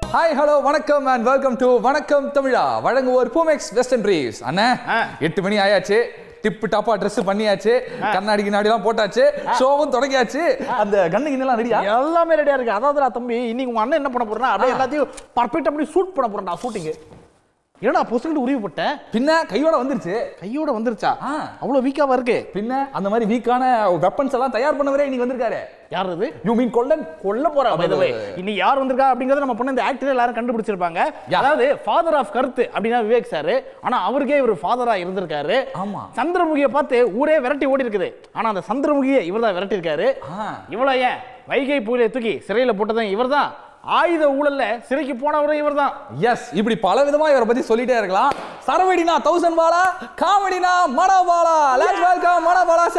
Hi hello வணக்கம் and welcome to Vanakkam Tamizha வழங்குவோர் Boomex western trees அண்ணே எட்டு மணி ஆயாச்சு டிப்பு டாப்பா ட்ரெஸ் பண்ணியாச்சு கண்ணாடி கிண்ணாடிலாம் போட்டாச்சு ஷோவும் தொடங்கியாச்சு அந்த கண்ணு கிண்ணெல்லாம் ரெடியா எல்லாமே ரெடியா இருக்கு அதாவது தம்பி இன்னைக்கு உங்க அண்ணன் என்ன பண்ண போறா அப்படியே எல்லாத்தையும் பர்ஃபெக்ட் அப்படி ஷூட் பண்ண போறேன்டா ஷூட்டிங் ஏன்னா பொசுக்கிட்டு உருவி போட்ட பின்ன கையோட வந்துருச்சு கையோட வந்துருச்சா ஆ. அவ்வளவு வீக்காவா இருக்கு பின்ன அந்த மாதிரி வீக்கான வெப்பன்ஸ் எல்லாம் தயார் பண்ணவரே இன்னைக்கு வந்திருக்காரு யார் இது யூ மீன் கொல்லன் கொல்ல போறா by the way. இன்னைக்கு யார் வந்திருக்கா அப்படிங்கறத நம்ம பொண்ணு இந்த ஆக்டர் எல்லாரும் கண்டுபிடிச்சிருப்பாங்க யா. அதாவது ஃபாதர் ஆஃப் கருத்து அப்படின்னா விவேக் சார் ஆனா அவருக்கே இவர் ஃபாதரா இருந்திருக்காரு ஆமா. சந்திரமுகியை பார்த்து ஊரே விரட்டி ஓடி இருக்குது ஆனா அந்த சந்திரமுகியை இவர்தான் விரட்டி இருக்காரு ஆ. இவ்வளவு ஏன் வைகை புயலை தூக்கி சிறையில போட்டதும் இவர்தான் ஆயுத ஊழல்ல சிறைக்கு போனவரும் இவர்தான் எஸ் இப்படி பல விதமா இவரை பத்தி சொல்லிட்டே இருக்கலாம் சரவடினா தௌசண்ட் பாலா காமெடினா Manobala let's welcome Manobala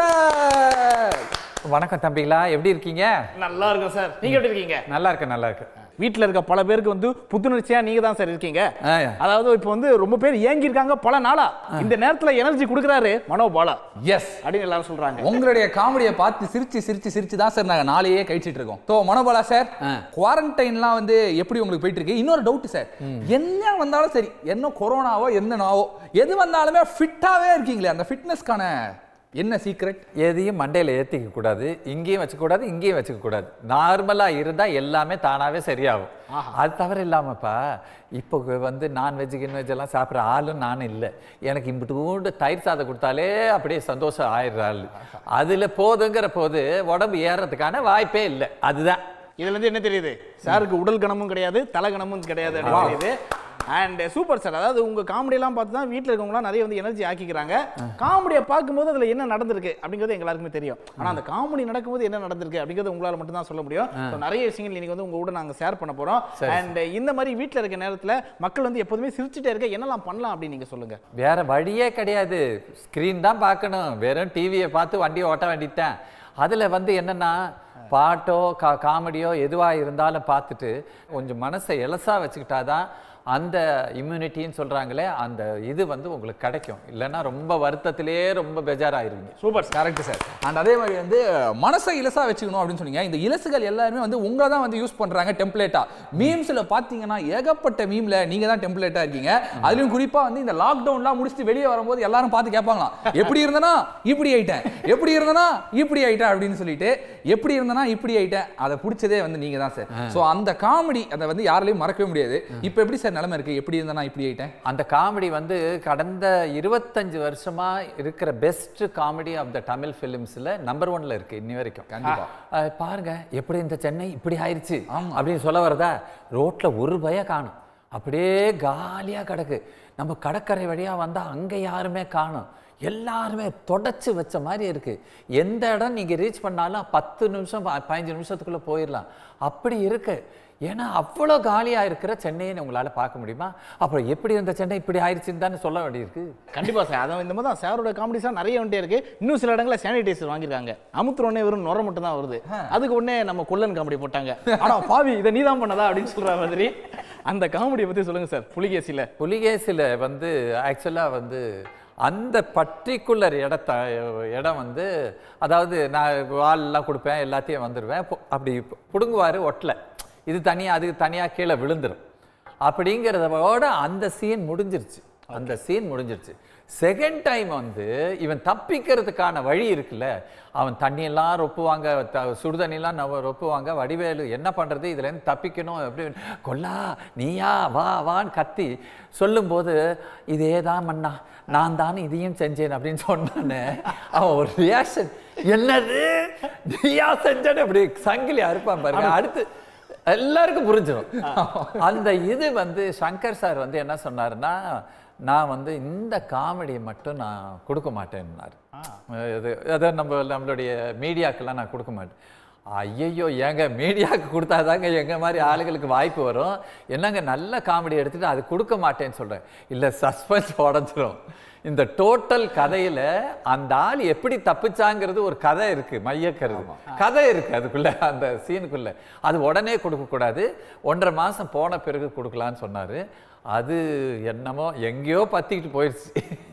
sir வணக்கம் தம்பிகளா எப்படி இருக்கீங்க நல்லா இருக்கும் சார் நீங்க எப்படி இருக்கீங்க நல்லா இருக்கு நல்லா இருக்கு வீட்ல இருக்க பல பேருக்கு வந்து புத்துணர்ச்சியா நீங்க தான் சார் இருக்கீங்க ஆ. அதாவது இப்போ வந்து ரொம்ப பேர் ஏங்கி இருக்காங்க பல நாளா இந்த நேரத்துல எனர்ஜி கொடுக்குறாரு மனோபாலா எஸ் அப்படின்னு எல்லாரும் சொல்றாங்க உங்களுடைய காமெடியை பார்த்து சிரிச்சு சிரிச்சு சிரிச்சு தான் சார் நாங்க நாளையே கழிச்சிட்டு இருக்கோம் ஸோ மனோபாலா சார் குவாரண்டைன்லாம் வந்து எப்படி உங்களுக்கு போயிட்டு இருக்கு இன்னொரு டவுட் சார் என்ன வந்தாலும் சரி என்ன கொரோனாவோ என்னனாவோ எது வந்தாலுமே ஃபிட்டாவே இருக்கீங்களே அந்த ஃபிட்னஸ்க்கான என்ன சீக்ரெட் எதையும் மண்டையில் ஏற்றிக்க கூடாது இங்கேயும் வச்சுக்க கூடாது இங்கேயும் வச்சுக்க கூடாது நார்மலாக இருந்தால் எல்லாமே தானாகவே சரியாகும் அது தவிர இல்லாமப்பா இப்போ வந்து நான்வெஜ் கின்வெஜ் எல்லாம் சாப்பிட்ற ஆளும் நானும் இல்லை எனக்கு இம்பிட்டு தயிர் சாதம் கொடுத்தாலே அப்படியே சந்தோஷம் ஆயிடுற ஆள் அதில் போதுங்கிற போது உடம்பு ஏறுறதுக்கான வாய்ப்பே இல்லை அதுதான் இதுல இருந்து என்ன தெரியுது சாருக்கு உடல் கணமும் கிடையாது தலை கணமும் கிடையாது அப்படின்னு தெரியுது அண்ட் சூப்பர் சார் அதாவது உங்க காமெடி எல்லாம் பார்த்து தான் வீட்டில் இருக்கவங்களாம் நிறைய வந்து எனர்ஜி ஆக்கிக்கிறாங்க காமெடியை பார்க்கும்போது அதுல என்ன நடந்திருக்கு அப்படிங்கிறது எங்க எல்லாருக்குமே தெரியும் ஆனா அந்த காமெடி நடக்கும்போது என்ன நடந்திருக்கு அப்படிங்கிறது உங்களால மட்டும் தான் சொல்ல முடியும் So, நிறைய விஷயங்கள் இன்னைக்கு வந்து உங்க கூட நாங்க ஷேர் பண்ண போறோம் அண்ட் இந்த மாதிரி வீட்டில் இருக்க நேரத்துல மக்கள் வந்து எப்போதுமே சிரிச்சுட்டே இருக்க என்னெல்லாம் பண்ணலாம் அப்படின்னு நீங்க சொல்லுங்க வேற வழியே கிடையாது ஸ்க்ரீன் தான் பார்க்கணும் வெறும் டிவியை பார்த்து வண்டியை ஓட்ட வேண்டியதுதான் அதில் வந்து என்னன்னா பாட்டோ கா காமெடியோ எதுவாக இருந்தாலும் பார்த்துட்டு கொஞ்சம் மனசை எலசா வச்சுக்கிட்டாதான் அந்த இம்யூனிட்டின்னு சொல்கிறாங்களே அந்த இது வந்து உங்களுக்கு கிடைக்கும் இல்லைன்னா ரொம்ப வருத்தத்திலே ரொம்ப பெஜாராயிருவீங்க சூப்பர் கரெக்ட் சார் அண்ட் அதே மாதிரி வந்து மனசை இலசா வச்சுக்கணும் அப்படின்னு சொன்னீங்க இந்த இலசுகள் எல்லாருமே வந்து உங்களை தான் வந்து யூஸ் பண்றாங்க டெம்ப்ளேட்டா மீம்ஸ்ல பாத்தீங்கன்னா ஏகப்பட்ட மீம்ல நீங்க தான் டெம்ப்ளேட்டா இருக்கீங்க அதுலயும் குறிப்பா வந்து இந்த லாக்டவுன்லாம் முடிச்சுட்டு வெளியே வரும்போது எல்லாரும் பார்த்து கேட்பாங்களாம் எப்படி இருந்தனா இப்படி ஆயிட்டேன் எப்படி இருந்தனா இப்படி ஆயிட்டேன் அப்படின்னு சொல்லிட்டு எப்படி இருந்தனா இப்படி ஆயிட்டேன் அதை பிடிச்சதே வந்து நீங்க தான் சார் ஸோ அந்த காமெடி அதை வந்து யாராலையும் மறக்கவே முடியாது இப்போ எப்படி சார் நிலைமை இருக்கு எப்படி இருந்தனா இப்படி ஆயிட்டேன் அந்த காமெடி வந்து கடந்த இருபத்தஞ்சு வருஷமா இருக்கிற best comedy of the Tamil ஃபிலிம்ஸ்ல நம்பர் ஒன்ல இருக்கு இன்னி வரைக்கும் கண்டிப்பா. அஹ் பாருங்க எப்படி இந்த சென்னை இப்படி ஆயிருச்சு அப்படின்னு சொல்ல வரதா ரோட்ல ஒரு பய காணும் அப்படியே காலியா கிடக்கு நம்ம கடற்கரை வழியா வந்தா அங்க யாருமே காணும் எல்லாருமே தொடச்சு வச்ச மாதிரி இருக்கு எந்த இடம் நீங்க ரீச் பண்ணாலும் பத்து நிமிஷம் ப- பதினஞ்சு நிமிஷத்துக்குள்ள போயிடலாம் அப்படி இருக்கு ஏன்னா அவ்வளோ காலியா இருக்கிற சென்னையை உங்களால பார்க்க முடியுமா அப்புறம் எப்படி இருந்த சென்னை இப்படி ஆயிடுச்சுன்னு தானே சொல்ல வேண்டியிருக்கு கண்டிப்பா சார் அதான் இந்த மாதிரி தான் சாரோட காமெடிஸாக நிறைய வந்துட்டே இருக்கு இன்னும் சில இடங்களில் சானிடைசர் வாங்கியிருக்காங்க அமுத்துற உடனே வெறும் நுர மட்டும் தான் வருது அதுக்கு உடனே நம்ம கொல்லன் காமெடி போட்டாங்க ஆனா பாவி இதை நீ தான் பண்ணதா அப்படின்னு சொல்ற மாதிரி அந்த காமெடியை பத்தி சொல்லுங்க சார் புலிகேசியில புலிகேசியில் வந்து ஆக்சுவலாக வந்து அந்த பர்டிகுலர் இடத்த இடம் வந்து அதாவது நான் வால்லாம் கொடுப்பேன் எல்லாத்தையும் வந்துடுவேன் பொ- அப்படி பிடுங்குவார் ஒட்டலை இது தனியாக அது தனியாக கீழே விழுந்துரும் அப்படிங்கிறதோட அந்த சீன் முடிஞ்சிருச்சு அந்த சீன் முடிஞ்சிருச்சு செகண்ட் டைம் வந்து இவன் தப்பிக்கிறதுக்கான வழி இருக்குல்ல அவன் தண்ணியெல்லாம் ரொப்புவாங்க த சுடுதண்ணிலாம் நவ ரொப்புவாங்க வடிவேலு என்ன பண்ணுறது இதுலேருந்து தப்பிக்கணும் அப்படின்னு கொல்லா நீயா வா வான்னு கத்தி சொல்லும்போது இதே தான் மண்ணா நான் தான் இதையும் செஞ்சேன் அப்படின்னு சொன்னானே அவன் ஒரு ரியாக்ஷன் என்னது நீயா செஞ்சேன்னு அப்படி சங்கிலி அறுப்பான் பாருங்க அடுத்து எல்லாருக்கும் புரிஞ்சிடும் அந்த இது வந்து சங்கர் சார் வந்து என்ன சொன்னாருன்னா நான் வந்து இந்த காமெடியை மட்டும் நான் கொடுக்க மாட்டேன்னாரு இது அதை நம்ம நம்மளுடைய மீடியாக்கெல்லாம் நான் கொடுக்க மாட்டேன் ஐயையோ ஏங்க மீடியாவுக்கு கொடுத்தாதாங்க எங்க மாதிரி ஆளுகளுக்கு வாய்ப்பு வரும் என்னங்க நல்ல காமெடி எடுத்துட்டு அது கொடுக்க மாட்டேன்னு சொல்றேன் இல்லை சஸ்பென்ஸ் உடஞ்சிரும் இந்த டோட்டல் கதையில அந்த ஆள் எப்படி தப்பிச்சாங்கிறது ஒரு கதை இருக்கு மையக்கருது கதை இருக்கு அதுக்குள்ள அந்த சீனுக்குள்ள அது உடனே கொடுக்க கூடாது ஒன்றரை மாசம் போன பிறகு கொடுக்கலான்னு சொன்னாரு அது என்னமோ எங்கேயோ பத்திக்கிட்டு போயிடுச்சு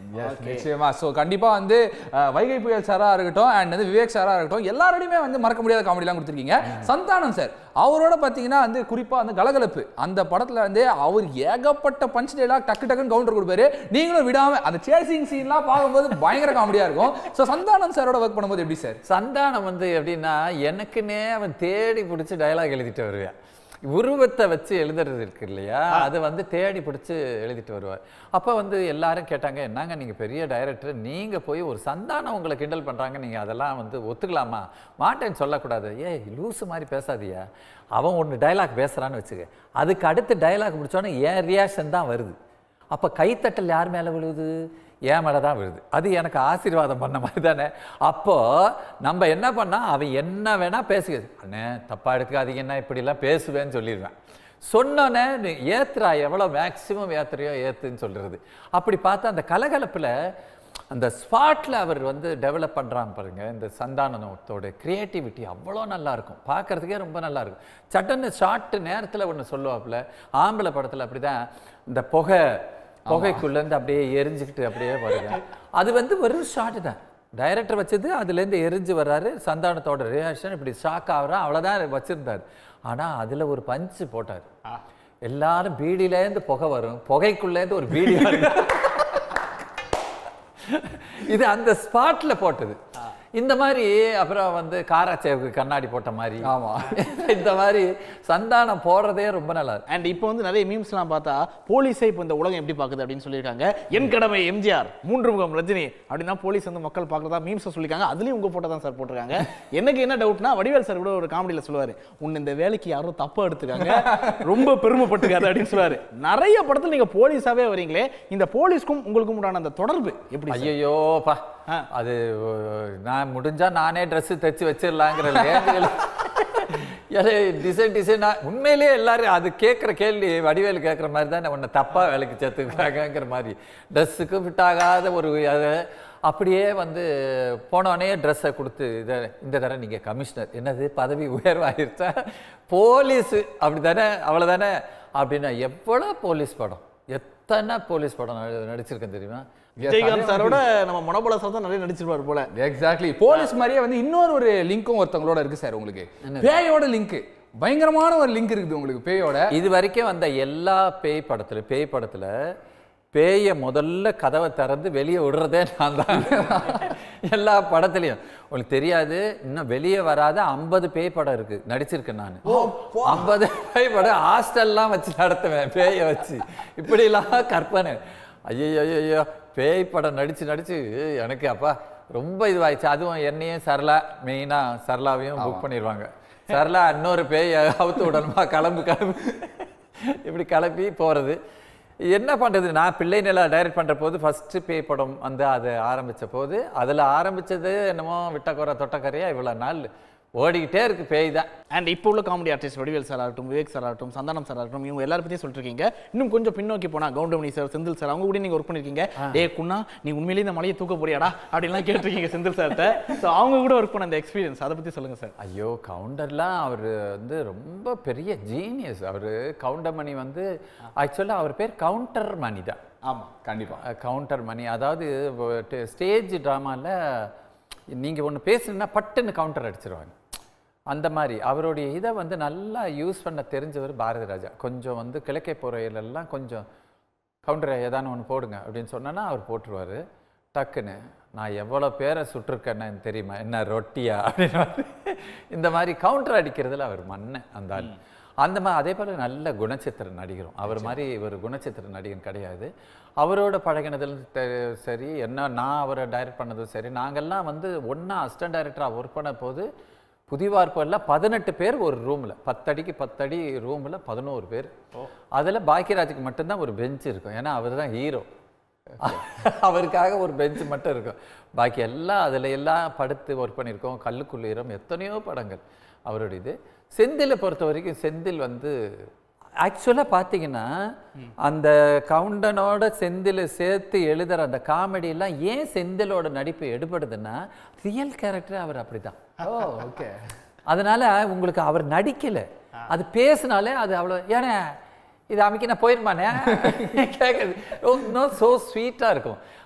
நிச்சயமா சோ கண்டிப்பா வந்து அஹ், வைகை புயல் சாரா இருக்கட்டும் அண்ட் வந்து விவேக் சாரா இருக்கட்டும் எல்லாரோடையுமே வந்து மறக்க முடியாத காமெடிலாம் கொடுத்துருக்கீங்க சந்தானம் சார் அவரோட பாத்தீங்கன்னா வந்து குறிப்பா வந்து கலகலப்பு அந்த படத்துல வந்து அவர் ஏகப்பட்ட பஞ்ச் டேலாக் டக்கு டக்குன்னு கவுண்டர் கொடுப்பாரு நீங்களும் விடாம அந்த சேசிங் சீன்லாம் பார்க்கும்போது பயங்கர காமெடியா இருக்கும் சோ சந்தானம் சாரோட ஒர்க் பண்ணும்போது எப்படி சார் சந்தானம் வந்து எப்படின்னா எனக்குன்னே அவன் தேடி பிடிச்சி டயலாக் எழுதிட்டு வருவேன் உருவத்தை வச்சு எழுதுறது இருக்கு இல்லையா அது வந்து தேடி பிடிச்சி எழுதிட்டு வருவார் அப்போ வந்து எல்லாரும் கேட்டாங்க என்னங்க நீங்கள் பெரிய டைரக்டர் நீங்கள் போய் ஒரு சந்தானம் உங்களை கிண்டல் பண்ணுறாங்க நீங்கள் அதெல்லாம் வந்து ஒத்துக்கலாமா மாட்டேன்னு சொல்லக்கூடாது ஏய் லூசு மாதிரி பேசாதியா அவன் ஒன்று டைலாக் பேசுகிறான்னு வச்சுக்க அதுக்கு அடுத்து டைலாக் முடிச்சோன்னே என் ரியாக்ஷன் தான் வருது அப்போ கைத்தட்டல் யார் மேலே விழுவுது என் மேலே தான் விழுது அது எனக்கு ஆசீர்வாதம் பண்ண மாதிரி தானே அப்போ நம்ம என்ன பண்ணா அவன் என்ன வேணா பேசுகிறது அண்ணே தப்பா எடுக்காதீங்கன்னா இப்படிலாம் பேசுவேன்னு சொல்லிடுவேன் சொன்னோன்னே நீ ஏத்துறா எவ்வளோ மேக்சிமம் ஏத்துறியோ ஏத்துன்னு சொல்றது அப்படி பார்த்தா அந்த கலகலப்புல அந்த ஸ்பாட்ல அவர் வந்து டெவலப் பண்றான் பாருங்க இந்த சந்தானத்தோட கிரியேட்டிவிட்டி அவ்வளோ நல்லா இருக்கும் பார்க்கறதுக்கே ரொம்ப நல்லா இருக்கும் சட்டன்னு ஷார்ட் நேரத்துல ஒன்று சொல்லுவாப்புல ஆம்பளை படத்துல அப்படிதான் இந்த புகை புகைக்குள்ளேருந்து அப்படியே எரிஞ்சுக்கிட்டு அப்படியே வருங்க அது வந்து வெறும் ஷார்ட் தான் டைரக்டர் வச்சது அதுலேருந்து எரிஞ்சு வர்றாரு சந்தானத்தோட ரியாக்ஷன் இப்படி ஷாக் ஆகுறான் அவ்வளோதான் வச்சிருந்தார் ஆனா அதுல ஒரு பஞ்சு போட்டார் எல்லாரும் பீடியிலேருந்து புகை வரும் புகைக்குள்ளேருந்து ஒரு பீடி வரும் இது அந்த ஸ்பாட்ல போட்டது இந்த மாதிரி அப்புறம் வந்து காராச்சேவுக்கு கண்ணாடி போட்ட மாதிரி ஆமா. இந்த மாதிரி சந்தானம் போடுறதே ரொம்ப நல்லா இருக்கு அண்ட் இப்போ வந்து நிறைய மீம்ஸ்லாம் பார்த்தா போலீஸை இப்போ இந்த உலகம் எப்படி பார்க்குது அப்படின்னு சொல்லியிருக்காங்க என் கடமை எம்ஜிஆர் மூன்று முகம் ரஜினி அப்படின்னா போலீஸ் வந்து மக்கள் பார்க்குறதா மீம்ஸை சொல்லியிருக்காங்க அதுலேயும் உங்கள் போட்டோ தான் சார் போட்டிருக்காங்க எனக்கு என்ன டவுட்னா வடிவேல் சார் கூட ஒரு காமெடியில் சொல்லுவார் உன்னை இந்த வேலைக்கு யாரும் தப்பாக எடுத்துக்காங்க ரொம்ப பெருமைப்பட்டுக்காது அப்படின்னு சொல்லுவார் நிறைய படத்தில் நீங்கள் போலீஸாவே வரீங்களே இந்த போலீஸ்க்கும் உங்களுக்கும் உண்டான அந்த தொடர்பு எப்படி சார்? ஐயோப்பா அது அஹ், நான் முடிஞ்சா நானே Dress தைச்சு வச்சிடலாங்கிற டிசைன் டிசைனா உண்மையிலேயே எல்லாரும் அது கேட்குற கேள்வி வடிவேலு கேட்குற மாதிரி தான் உன்னை தப்பா வேலைக்கு சேர்த்துக்கிறாங்கங்கிற மாதிரி ட்ரெஸ்ஸுக்கு ஃபிட் ஆகாத ஒரு அது அப்படியே வந்து போனோடனே ட்ரெஸ்ஸை கொடுத்து இதை இந்த தடவை நீங்கள் கமிஷனர் என்னது பதவி உயர்வாயிருச்சா போலீஸு அப்படி தானே அவ்வளோதானே அப்படின்னா எவ்வளோ போலீஸ் படம் எத்தனை போலீஸ் படம் நடி- நடிச்சிருக்கேன் தெரியுமா விஜயகாந்த் சாரோட நம்ம மனோபல சார் தான் நிறைய நடிச்சிருப்பாரு போல எக்ஸாக்ட்லி போலீஸ் மாதிரியே வந்து இன்னொரு ஒரு லிங்க்கும் ஒருத்தவங்களோட இருக்கு சார் உங்களுக்கு பேயோட லிங்க் பயங்கரமான ஒரு லிங்க் இருக்குது உங்களுக்கு பேயோட இது வரைக்கும் வந்த எல்லா பேய் படத்துல பேய் படத்துல பேயை முதல்ல கதவை திறந்து வெளியே விடுறதே நான் தான் எல்லா படத்துலயும் உங்களுக்கு தெரியாது இன்னும் வெளியே வராத ஐம்பது பேய் படம் இருக்கு நடிச்சிருக்கேன் நான் ஐம்பது பேய் படம் ஹாஸ்டல்லாம் வச்சு நடத்துவேன் பேயை வச்சு இப்படிலாம் கற்பனை ஐயோ ஐயோ பேய் படம் நடிச்சு நடிச்சு எனக்கு அப்பா ரொம்ப இதுவாயிடுச்சு அதுவும் என்னையும் சரளா மெயினா சரளாவையும் புக் பண்ணிடுவாங்க சரளா இன்னொரு பேய் அவுத்து விடணுமா கிளம்பு கிளம்பு இப்படி கிளம்பி போறது என்ன பண்றது நான் பிள்ளை நிலா டைரக்ட் பண்ற போது ஃபர்ஸ்ட் பேய் படம் வந்து அது ஆரம்பிச்ச போது அதுல ஆரம்பிச்சது என்னமோ விட்டக்குறை தொட்டக்கரையா இவ்வளவு நாள் ஓடிக்கிட்டே இருக்கு பேய் தான் அண்ட் இப்போ உள்ள காமெடி ஆர்டிஸ்ட் வடிவேல் சார் ஆகட்டும் விவேக் சார் ஆகட்டும் சந்தானம் சார் ஆகட்டும் இவங்க எல்லாரும் பத்தியும் சொல்லிட்டு இருக்கீங்க இன்னும் கொஞ்சம் பின்னோக்கி போனா கவுண்டமணி சார் செந்தில் சார் அவங்க கூட நீங்க ஒர்க் பண்ணிருக்கீங்க டே குண்ணா நீ உண்மையிலேயே இந்த மலையை தூக்க போறியாடா அப்படின்லாம் கேட்டிருக்கீங்க செந்தில் சார்கிட்ட ஸோ அவங்க கூட ஒர்க் பண்ண அந்த எக்ஸ்பீரியன்ஸ் அதை பத்தி சொல்லுங்க சார் ஐயோ கவுண்டர்லாம் அவர் வந்து ரொம்ப பெரிய ஜீனியஸ் அவர் கவுண்டர் வந்து ஆக்சுவலாக அவர் பேர் கவுண்டர் மணி தான் ஆமா கண்டிப்பா கவுண்டர் மணி அதாவது ஸ்டேஜ் ட்ராமாவில் நீங்கள் ஒன்று பேசுனீங்கன்னா பட்டுன்னு கவுண்டர் அடிச்சிருவாங்க அந்த மாதிரி அவருடைய இதை வந்து நல்லா யூஸ் பண்ண தெரிஞ்சவர் பாரதி ராஜா கொஞ்சம் வந்து கிழக்கே போகிற கொஞ்சம் கவுண்டர் ஏதானு ஒன்று போடுங்க அப்படின்னு சொன்னோன்னா அவர் போட்டுருவார் டக்குன்னு நான் எவ்வளோ பேரை சுட்டிருக்கேன்னு எனக்கு தெரியுமா என்ன ரொட்டியா அப்படின்னு மாதிரி. இந்த மாதிரி கவுண்டர் அடிக்கிறதுல அவர் மண்ணன் அந்த ஆள் அந்த மாதிரி அதே போல் நல்ல குணச்சித்திர நடிகரும் அவர் மாதிரி இவர் குணச்சித்திர நடிகன் கிடையாது அவரோட பழகினதில் தெ- சரி என்ன நான் அவரை டைரக்ட் பண்ணதும் சரி நாங்கெல்லாம் வந்து ஒன்றா அசிஸ்டன்ட் டைரக்டராக ஒர்க் பண்ண போது புதிவார்ப்பெல்லாம் பதினெட்டு பேர் ஒரு ரூமில் பத்தடிக்கு பத்தடி ரூமில் பதினோரு பேர் அதில் பாக்கியராஜுக்கு மட்டும்தான் ஒரு பெஞ்ச் இருக்கும் ஏன்னா அவர் தான் ஹீரோ அவருக்காக ஒரு பெஞ்ச் மட்டும் இருக்கும் பாக்கி எல்லாம் அதில் எல்லாம் படுத்து ஒர்க் பண்ணியிருக்கோம் கல்லுக்குள்ளீரம் எத்தனையோ படங்கள் அவருடைய இது செந்திலை பொறுத்த வரைக்கும் செந்தில் வந்து ஆக்சுவலாக பார்த்தீங்கன்னா அந்த கவுண்டனோட செந்திலை சேர்த்து எழுதுற அந்த காமெடியெல்லாம் ஏன் செந்திலோட நடிப்பு எடுபடுதுன்னா ரியல் கேரக்டர் அவர் அப்படிதான் ஓ ஓகே அதனால உங்களுக்கு அவர் நடிக்கல அது பேசினாலே அது அவ்வளோ ஏன்னா இது அமைக்க நான் போயிருமானே கேட்குறது இன்னும் ஸோ ஸ்வீட்டாக இருக்கும்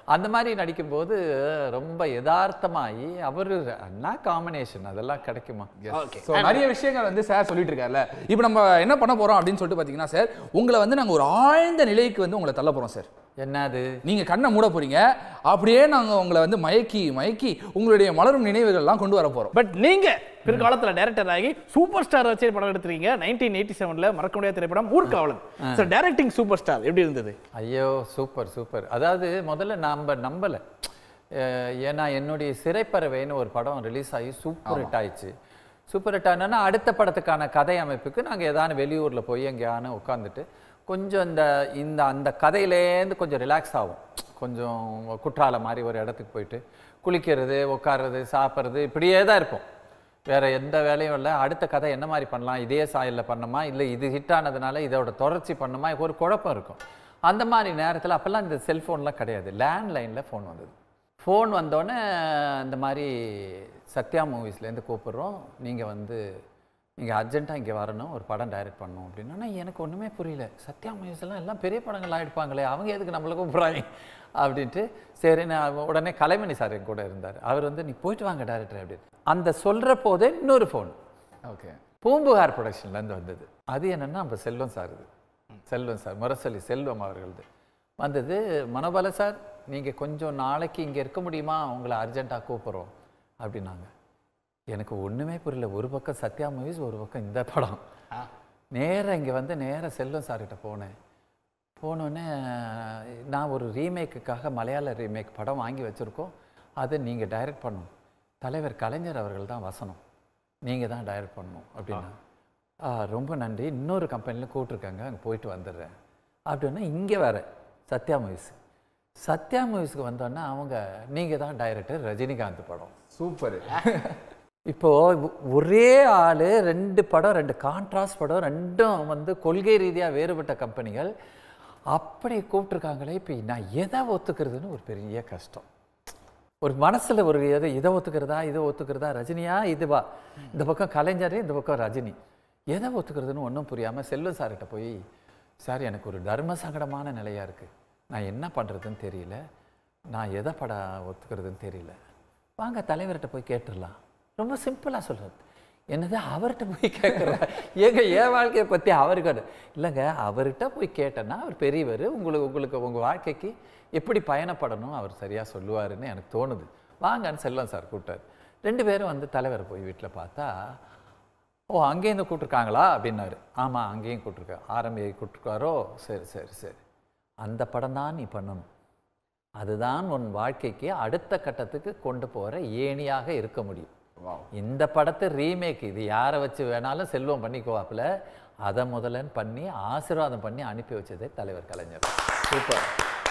அந்த மாதிரி நடிக்கும்போது ரொம்ப யதார்த்தமாகி அவர் என்ன காம்பினேஷன் அதெல்லாம் கிடைக்குமா ஓகே ஸோ நிறைய விஷயங்கள் வந்து சார் சொல்லிட்டு இருக்காருல்ல இப்போ நம்ம என்ன பண்ண போறோம் அப்படின்னு சொல்லிட்டு பார்த்தீங்கன்னா சார் உங்களை வந்து நாங்கள் ஒரு ஆழ்ந்த நிலைக்கு வந்து உங்களை தள்ள போறோம் சார் என்னது நீங்க கண்ணை மூட போறீங்க அப்படியே நாங்க உங்களை வந்து மயக்கி மயக்கி உங்களுடைய மலரும் நினைவுகள்லாம் கொண்டு வர போறோம் பட் நீங்க பிற்காலத்துல டைரக்டர் ஆகி சூப்பர் ஸ்டார் வச்சு படம் எடுத்துறீங்க நைன்டீன் எயிட்டி செவன்ல மறக்க முடியாத திரைப்படம் Oorkavalan so directing super star எப்படி இருந்தது ஐயோ சூப்பர் சூப்பர் அதாவது முதல்ல நம்ம நம்பலை அஹ் ஏன்னா என்னுடைய சிறைப்பறவைன்னு ஒரு படம் ரிலீஸ் ஆகி சூப்பர் ஹிட் ஆயிடுச்சு சூப்பர் ஹிட் ஆனா அடுத்த படத்துக்கான கதை அமைப்புக்கு நாங்கள் ஏதாவது வெளியூரில் போய் எங்கேயானு உட்காந்துட்டு கொஞ்சம் இந்த இந்த அந்த கதையிலேருந்து கொஞ்சம் ரிலாக்ஸ் ஆகும் கொஞ்சம் குற்றால மாதிரி ஒரு இடத்துக்கு போயிட்டு குளிக்கிறது உட்கார்றது சாப்பிட்றது இப்படியே தான் இருப்போம் வேற எந்த வேலையும் இல்லை அடுத்த கதை என்ன மாதிரி பண்ணலாம் இதே சாயலில் பண்ணணுமா இல்லை இது ஹிட் ஆனதுனால இதோட தொடர்ச்சி பண்ணணுமா ஒரு குழப்பம் இருக்கும் அந்த மாதிரி நேரத்தில் அப்போல்லாம் இந்த செல்ஃபோன்லாம் கிடையாது லேண்ட்லைனில் ஃபோன் வந்தது ஃபோன் வந்தோடனே இந்த மாதிரி சத்யா மூவிஸ்லேருந்து கூப்பிடுறோம் நீங்கள் வந்து நீங்கள் அர்ஜென்ட்டாக இங்கே வரணும் ஒரு படம் டைரக்ட் பண்ணணும் அப்படின்னா எனக்கு ஒன்றுமே புரியல சத்யா மூவிஸ்லாம் எல்லாம் பெரிய படங்கள்லாம் எடுப்பாங்களே அவங்க எதுக்கு நம்மளை கூப்பிட்றாங்க அப்படின்ட்டு சரி நான் உடனே கலைமணி சார் என் கூட இருந்தார் அவர் வந்து நீ போயிட்டு வாங்க டைரக்டர் அப்படின்னு அந்த சொல்கிற போதே இன்னொரு ஃபோன் ஓகே பூம்புகார் ப்ரொடக்ஷன்லேருந்து வந்தது அது என்னன்னா நம்ம செல்வம் சார் இது செல்வம் சார் முரசொலி செல்வம் அவர்களது வந்தது மனோபல சார் நீங்கள் கொஞ்சம் நாளைக்கு இங்கே இருக்க முடியுமா உங்களை அர்ஜென்ட்டாக கூப்பிட்றோம் அப்படின்னாங்க எனக்கு ஒன்றுமே புரியல ஒரு பக்கம் சத்யா மூவிஸ் ஒரு பக்கம் இந்த படம் நேரா இங்கே வந்து நேரா செல்வம் சார்கிட்ட போனேன் போனோடனே நான் ஒரு ரீமேக்குக்காக மலையாள ரீமேக் படம் வாங்கி வச்சுருக்கோம் அதை நீங்கள் டைரக்ட் பண்ணணும் தலைவர் கலைஞர் அவர்கள் தான் வசனம் நீங்கள் தான் டைரக்ட் பண்ணணும் அப்படின்னா "ஆ, ரொம்ப நன்றி இன்னொரு கம்பெனியில் கூப்பிட்ருக்காங்க அங்கே போயிட்டு வந்துடுறேன் அப்படின்னா இங்கே வேற சத்யா மூவிஸ் சத்யா மூவிஸ்க்கு வந்தோன்னா அவங்க நீங்கள் தான் டைரக்டர் ரஜினிகாந்த் படம் சூப்பர் இப்போ ஒ- ஒரே ஆளு ரெண்டு படம் ரெண்டு கான்ட்ராஸ்ட் படம் ரெண்டும் வந்து கொள்கை ரீதியாக வேறுபட்ட கம்பெனிகள் அப்படி கூப்பிட்டுருக்காங்களே இப்போ நான் எதை ஒத்துக்கிறதுன்னு ஒரு பெரிய கஷ்டம் ஒரு மனசுல ஒரு எதை இதை ஒத்துக்கிறதா இதை ஒத்துக்கிறதா ரஜினியா இதுவா இந்த பக்கம் கலைஞர் இந்த பக்கம் ரஜினி எதை ஒத்துக்கிறதுன்னு ஒன்றும் புரியாம செல்வம் சார்கிட்ட போய் சார் எனக்கு ஒரு தர்ம சங்கடமான நிலையா இருக்கு நான் என்ன பண்றதுன்னு தெரியல நான் எதை பட ஒத்துக்கிறதுன்னு தெரியல வாங்க தலைவர்கிட்ட போய் கேட்டுடலாம் ரொம்ப சிம்பிளா சொல்றது என்னது அவர்கிட்ட போய் கேட்குறேன் ஏங்க என் வாழ்க்கையை பற்றி அவருக்கு அது- இல்லைங்க அவர்கிட்ட போய் கேட்டேன்னா அவர் பெரியவர் உங்களுக்கு உங்களுக்கு உங்கள் வாழ்க்கைக்கு எப்படி பயணப்படணும் அவர் சரியாக சொல்லுவாருன்னு எனக்கு தோணுது வாங்கன்னு செல்வம் சார் கூப்பிட்டாரு ரெண்டு பேரும் வந்து தலைவரை போய் வீட்டில் பார்த்தா ஓ அங்கேருந்து கூப்பிட்ருக்காங்களா அப்படின்னாரு ஆமாம் அங்கேயும் கூப்பிட்ருக்கா ஆரம்பியை கூப்பிட்ருக்காரோ சரி சரி சரி அந்த படம் தான் நீ பண்ணணும் அதுதான் உன் வாழ்க்கைக்கு அடுத்த கட்டத்துக்கு கொண்டு போகிற ஏணியாக இருக்க முடியும் இந்த படத்தை ரீமேக் இது யாரை வச்சு வேணாலும் செல்வம் பண்ணிக்குவாப்புல அதை முதல்லன்னு பண்ணி ஆசீர்வாதம் பண்ணி அனுப்பி வச்சதே தலைவர் கலைஞர் சூப்பர்